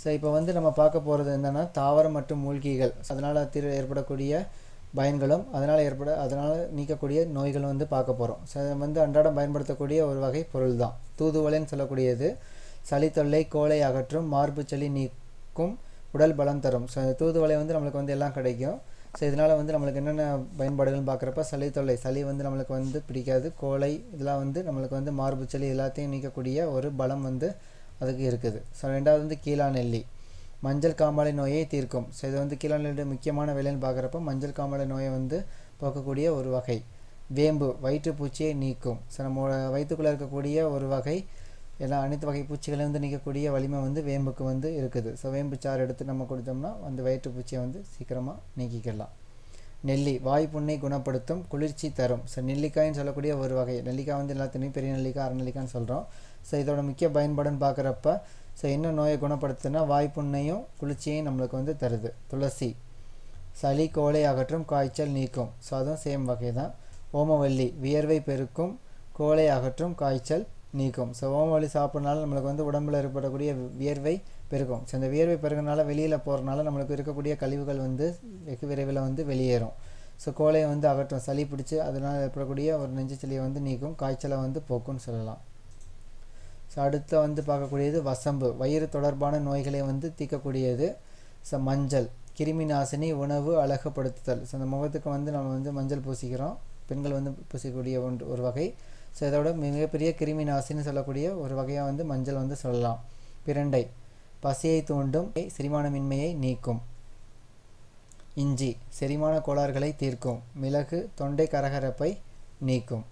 so இப்போ வந்து நம்ம பார்க்க போகிறது என்னென்னா தாவரம் மற்றும் மூலிகைகள் அதனால் திரு ஏற்படக்கூடிய பயன்களும் அதனால் ஏற்பட அதனால் நீக்கக்கூடிய நோய்களும் வந்து பார்க்க போகிறோம் ஸோ அதை வந்து அன்றாடம் பயன்படுத்தக்கூடிய ஒரு வகை பொருள் தான் தூதுவளைன்னு சொல்லக்கூடியது சளி தொல்லை கோலை அகற்றும் மார்பு சளி நீக்கும் உடல் பலம் தரும் ஸோ அந்த தூதுவளை வந்து நம்மளுக்கு வந்து எல்லாம் கிடைக்கும் ஸோ இதனால் வந்து நம்மளுக்கு என்னென்ன பயன்பாடுகள்னு பார்க்குறப்ப சளி தொல்லை சளி வந்து நம்மளுக்கு வந்து பிடிக்காது கோலை இதெல்லாம் வந்து நம்மளுக்கு வந்து மார்பு சளி எல்லாத்தையும் நீக்கக்கூடிய ஒரு பலம் வந்து அதுக்கு இருக்குது ஸோ ரெண்டாவது வந்து கீழா நெல்லி மஞ்சள் காமாலை நோயை தீர்க்கும் ஸோ இது வந்து கீழா நெல்லியோட முக்கியமான வேலைன்னு பார்க்குறப்ப மஞ்சள் காமாலை நோயை வந்து போக்கக்கூடிய ஒரு வகை வேம்பு வயிற்றுப்பூச்சியை நீக்கும் ஸோ நம்மளோட வயிற்றுக்குள்ளே இருக்கக்கூடிய ஒரு வகை எல்லா அனைத்து வகை பூச்சிகளையும் வந்து நீக்கக்கூடிய வலிமை வந்து வேம்புக்கு வந்து இருக்குது ஸோ வேம்பு சாறு எடுத்து நம்ம கொடுத்தோம்னா அந்த வயிற்றுப்பூச்சியை வந்து சீக்கிரமாக நீக்கிக்கலாம் நெல்லி வாய் புண்ணை குணப்படுத்தும் குளிர்ச்சி தரும் ஸோ நெல்லிக்காய்ன்னு சொல்லக்கூடிய ஒரு வகை நெல்லிக்காய் வந்து எல்லாத்துலேயும் பெரிய நெல்லிக்காய் அரை நெல்லிக்காய்னு சொல்கிறோம் ஸோ இதோட முக்கிய பயன்பாடுன்னு பார்க்குறப்ப ஸோ என்ன நோயை குணப்படுத்துனா வாய்ப்புண்ணையும் குளிர்ச்சியையும் நம்மளுக்கு வந்து தருது துளசி சளி கோலை அகற்றும் காய்ச்சல் நீக்கும் ஸோ அதுவும் சேம் வகை தான் ஓமவல்லி வியர்வை பெருக்கும் கோலை அகற்றும் காய்ச்சல் நீக்கும் ஸோ ஓமவல்லி சாப்பிட்றனால நம்மளுக்கு வந்து உடம்புல ஏற்படக்கூடிய வியர்வை பெருக்கும் ஸோ இந்த வியர்வை பெருகிறனால வெளியில் போகிறனால நம்மளுக்கு இருக்கக்கூடிய கழிவுகள் வந்து வெகு விரைவில் வந்து வெளியேறும் ஸோ கோலையை வந்து அகற்றும் சளி பிடிச்சி அதனால் ஏற்படக்கூடிய ஒரு நெஞ்சு சளியை வந்து நீக்கும் காய்ச்சலை வந்து போக்கும்னு சொல்லலாம் ஸோ அடுத்து வந்து பார்க்கக்கூடியது வசம்பு வயிறு தொடர்பான நோய்களை வந்து தீர்க்கக்கூடியது ஸோ மஞ்சள் கிருமி நாசினி உணவு அழகுபடுத்துதல் ஸோ அந்த முகத்துக்கு வந்து நம்ம வந்து மஞ்சள் பூசிக்கிறோம் பெண்கள் வந்து பூசிக்கக்கூடிய ஒன்று ஒரு வகை ஸோ இதோட மிகப்பெரிய கிருமி நாசினி சொல்லக்கூடிய ஒரு வகையாக வந்து மஞ்சள் வந்து சொல்லலாம் பிரண்டை பசியை தூண்டும் செரிமானமின்மையை நீக்கும் இஞ்சி செரிமான கோளாறுகளை தீர்க்கும் மிளகு தொண்டை கரகரப்பை நீக்கும்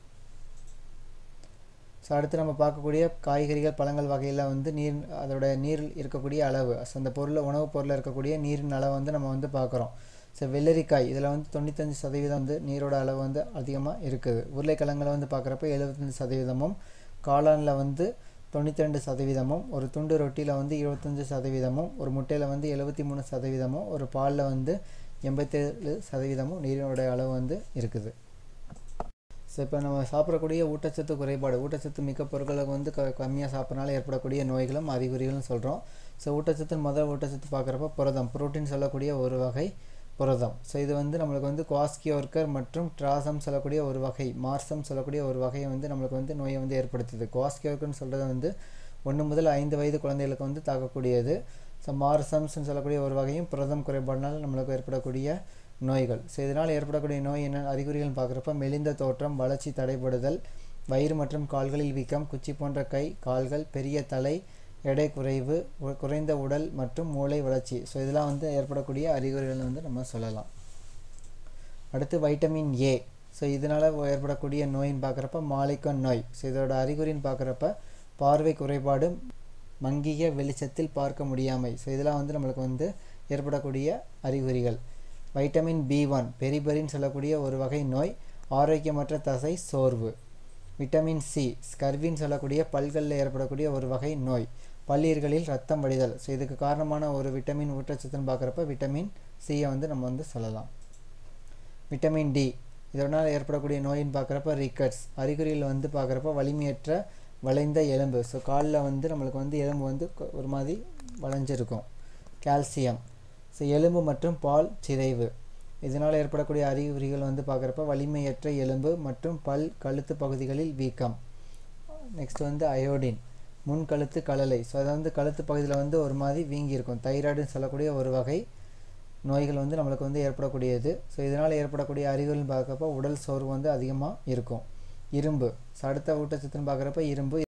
ஸோ அடுத்து நம்ம பார்க்கக்கூடிய காய்கறிகள் பழங்கள் வகையில் வந்து நீர் அதோட நீரில் இருக்கக்கூடிய அளவு ஸோ அந்த பொருள் உணவுப் பொருளில் இருக்கக்கூடிய நீரின் அளவு வந்து நம்ம வந்து பார்க்குறோம் ஸோ வெள்ளரிக்காய் இதில் வந்து தொண்ணூத்தஞ்சு சதவீதம் வந்து நீரோட அளவு வந்து அதிகமாக இருக்குது உருளைக்கிழங்கில் வந்து பார்க்குறப்ப எழுபத்தஞ்சு சதவீதமும் காளானில் வந்து தொண்ணூற்றி ரெண்டு சதவீதமும் ஒரு துண்டு ரொட்டியில் வந்து இருபத்தஞ்சி சதவீதமும் ஒரு முட்டையில் வந்து எழுபத்தி மூணு சதவீதமும் ஒரு பாலில் வந்து எண்பத்தேழு சதவீதமும் நீரினோட அளவு வந்து இருக்குது ஸோ இப்போ நம்ம சாப்பிடக்கூடிய ஊட்டச்சத்து குறைபாடு ஊட்டச்சத்து மிக்க பொருட்களை வந்து க கம்மியாக சாப்பிட்றனால ஏற்படக்கூடிய நோய்களும் அறிகுறிகளும் சொல்கிறோம் ஸோ ஊட்டச்சத்து முதல் ஊட்டச்சத்து பார்க்குறப்ப புரதம் புரோட்டீன் சொல்லக்கூடிய ஒரு வகை புரதம் ஸோ இது வந்து நம்மளுக்கு வந்து குவாஸ்கியோர்கர் மற்றும் ட்ராசம் சொல்லக்கூடிய ஒரு வகை மார்சம் சொல்லக்கூடிய ஒரு வகையை வந்து நம்மளுக்கு வந்து நோயை வந்து ஏற்படுத்துது குவாஸ்கியோர்கர்னு சொல்கிறது வந்து ஒன்று முதல் ஐந்து வயது குழந்தைகளுக்கு வந்து தாக்கக்கூடியது ஸோ மார்சம்ஸ்னு சொல்லக்கூடிய ஒரு வகையும் புரதம் குறைபாடுனால நம்மளுக்கு ஏற்படக்கூடிய நோய்கள் ஸோ இதனால் ஏற்படக்கூடிய நோய் என்ன அறிகுறிகள்னு பார்க்குறப்ப மெலிந்த தோற்றம் வளர்ச்சி தடைபடுதல் வயிறு மற்றும் கால்களில் வீக்கம் குச்சி போன்ற கை கால்கள் பெரிய தலை எடை குறைவு குறைந்த உடல் மற்றும் மூளை வளர்ச்சி ஸோ இதெல்லாம் வந்து ஏற்படக்கூடிய அறிகுறிகள் வந்து நம்ம சொல்லலாம் அடுத்து வைட்டமின் ஏ ஸோ இதனால் ஏற்படக்கூடிய நோயின்னு பார்க்குறப்ப மாலிக்கன் நோய் ஸோ இதோட அறிகுறின்னு பார்க்குறப்ப பார்வை குறைபாடு மங்கிய வெளிச்சத்தில் பார்க்க முடியாமை ஸோ இதெல்லாம் வந்து நம்மளுக்கு வந்து ஏற்படக்கூடிய அறிகுறிகள் வைட்டமின் பி ஒன் பெரிபெரின்னு சொல்லக்கூடிய ஒரு வகை நோய் ஆரோக்கியமற்ற தசை சோர்வு விட்டமின் சி ஸ்கர்வின்னு சொல்லக்கூடிய பல்களில் ஏற்படக்கூடிய ஒரு வகை நோய் பல்லீர்களில் ரத்தம் வடிதல் ஸோ இதுக்கு காரணமான ஒரு விட்டமின் ஊட்டச்சத்துன்னு பார்க்குறப்ப விட்டமின் சியை வந்து நம்ம வந்து சொல்லலாம் விட்டமின் டி இதனால் ஏற்படக்கூடிய நோயின்னு பார்க்குறப்ப ரிக்கட்ஸ் அறிகுறியில் வந்து பார்க்குறப்ப வலிமையற்ற வளைந்த எலும்பு ஸோ காலில் வந்து நம்மளுக்கு வந்து எலும்பு வந்து ஒரு மாதிரி வளைஞ்சிருக்கும் கால்சியம் ஸோ எலும்பு மற்றும் பால் சிதைவு இதனால் ஏற்படக்கூடிய அறிகுறிகள் வந்து பார்க்குறப்ப வலிமையற்ற எலும்பு மற்றும் பல் கழுத்து பகுதிகளில் வீக்கம் நெக்ஸ்ட் வந்து அயோடின் முன் கழுத்து கலலை ஸோ அதை வந்து கழுத்து பகுதியில் வந்து ஒரு மாதிரி வீங்கி இருக்கும் தைராய்டுன்னு சொல்லக்கூடிய ஒரு வகை நோய்கள் வந்து நம்மளுக்கு வந்து ஏற்படக்கூடியது ஸோ இதனால் ஏற்படக்கூடிய அறிகுறிகள் பார்க்குறப்ப உடல் சோர்வு வந்து அதிகமாக இருக்கும் இரும்பு ஸோ அடுத்த ஊட்டச்சத்துன்னு பார்க்குறப்ப இரும்பு